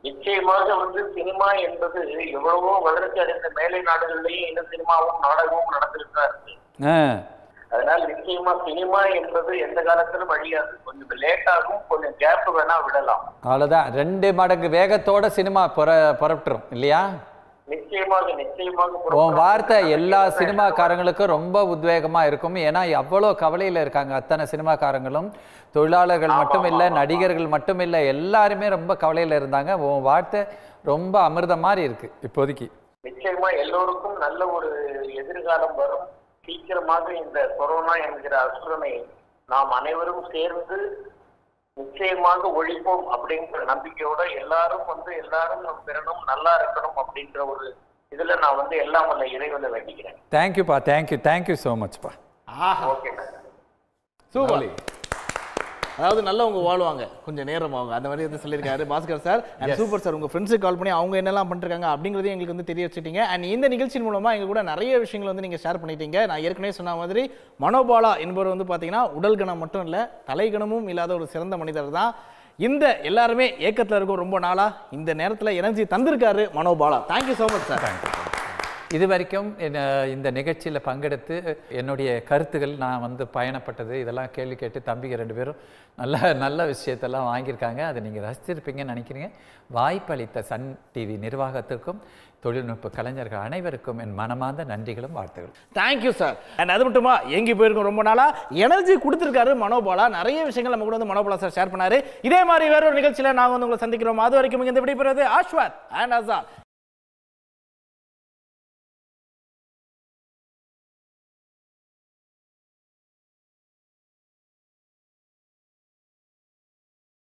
நிச்சயமாக வந்து சினிமா என்பது எவ்வளவோ வளர்ச்சி அடைந்த மேலை நாடுகளிலேயே இந்த சினிமாவும் நாடகமும் நடந்துட்டு தான் இருக்கு ஆ அதனால நிச்சயமா சினிமா என்பது எந்த காலத்திலும் அழியாது கொஞ்சம் லேட் ஆகும் கொஞ்சம் கேப் வேணா விடலாம் அவ்வளோதான் ரெண்டு மடங்கு வேகத்தோட சினிமா புற புறப்பட்டுரும் இல்லையா நிச்சயமாக நிச்சயமாக உன் வார்த்தை எல்லா சினிமாக்காரங்களுக்கும் ரொம்ப உத்வேகமா இருக்கும் ஏன்னா அவ்வளோ கவலையில இருக்காங்க அத்தனை சினிமாக்காரங்களும் தொழிலாளர்கள் மட்டும் இல்ல நடிகர்கள் மட்டும் இல்ல எல்லாருமே ரொம்ப கவலையில இருந்தாங்க உன் வார்த்தை ரொம்ப அமிர்தம் மாதிரி இருக்கு இப்போதைக்கு நிச்சயமா எல்லோருக்கும் நல்ல ஒரு எதிர்காலம் வரும் சீக்கிரமாக இந்த கொரோனா என்கிற அசுரனை நாம் அனைவரும் சேர்ந்து நிச்சயமாக ஒழிப்போம் அப்படிங்கிற நம்பிக்கையோட எல்லாரும் வந்து எல்லாரும் நம் பெறணும் நல்லா இருக்கணும் அப்படின்ற ஒரு இதுல நான் வந்து எல்லாம் வல்ல இறைவனை வேண்டிக்கிறேன் தேங்க்யூப்பா தேங்க்யூ தேங்க்யூ ஸோ மச்ப்பா ஆஹா ஓகே சூப்பர் அதாவது நல்லவங்க வாழ்வாங்க கொஞ்சம் நேரம் ஆகும் அந்த மாதிரி வந்து சொல்லியிருக்காரு Bhaskar sir and super sir உங்க ஃப்ரெண்ட்ஸுக்கு கால் பண்ணி அவங்க என்னெல்லாம் பண்ணிருக்காங்க அப்படிங்கிறதையும் எங்களுக்கு வந்து தெரிய வச்சுட்டீங்க அண்ட் இந்த நிகழ்ச்சியின் மூலமா எங்க கூட நிறைய விஷயங்கள் வந்து நீங்க ஷேர் பண்ணிட்டீங்க நான் ஏற்கனவே சொன்ன மாதிரி மனோபாலா என்பவர் வந்து பாத்தீங்கன்னா உடல் கணம் மட்டும் இல்ல தலைகணமும் இல்லாத ஒரு சிறந்த மனிதர் தான் இந்த எல்லாருமே ஏக்கத்துல இருக்கும் ரொம்ப நாளா இந்த நேரத்துல எனர்ஜி தந்திருக்காரு Manobala thank you so much sir இது வரைக்கும் என்ன- இந்த நிகழ்ச்சியில் பங்கெடுத்து என்னுடைய கருத்துக்கள் நான் வந்து பயணப்பட்டது இதெல்லாம் கேள்வி கேட்டு தம்பிங்க ரெண்டு பேரும் நல்ல நல்ல விஷயத்தெல்லாம் வாங்கியிருக்காங்க அதை நீங்கள் ரசிச்சிருப்பீங்கன்னு நினைக்கிறீங்க வாய்ப்பளித்த சன் டிவி நிர்வாகத்திற்கும் தொழில்நுட்ப கலைஞர்கள் அனைவருக்கும் என் மனமார்ந்த நன்றிகளும் வாழ்த்துகளும் தேங்க்யூ சார் அண்ட் அது மட்டுமா எங்கி போயிருக்கோம் ரொம்ப நாளா எனர்ஜி கொடுத்துருக்காரு மனோபாலா நிறைய விஷயங்கள் நம்ம கூட வந்து மனோபாலா சார் ஷேர் பண்ணாரு இதே மாதிரி வேற ஒரு நிகழ்ச்சியில நாங்க வந்து உங்களை சந்திக்கிறோம் அது வரைக்கும் இங்க இந்த விடைபெறுவது ஆஷ்வாத் அண்ட் அசான்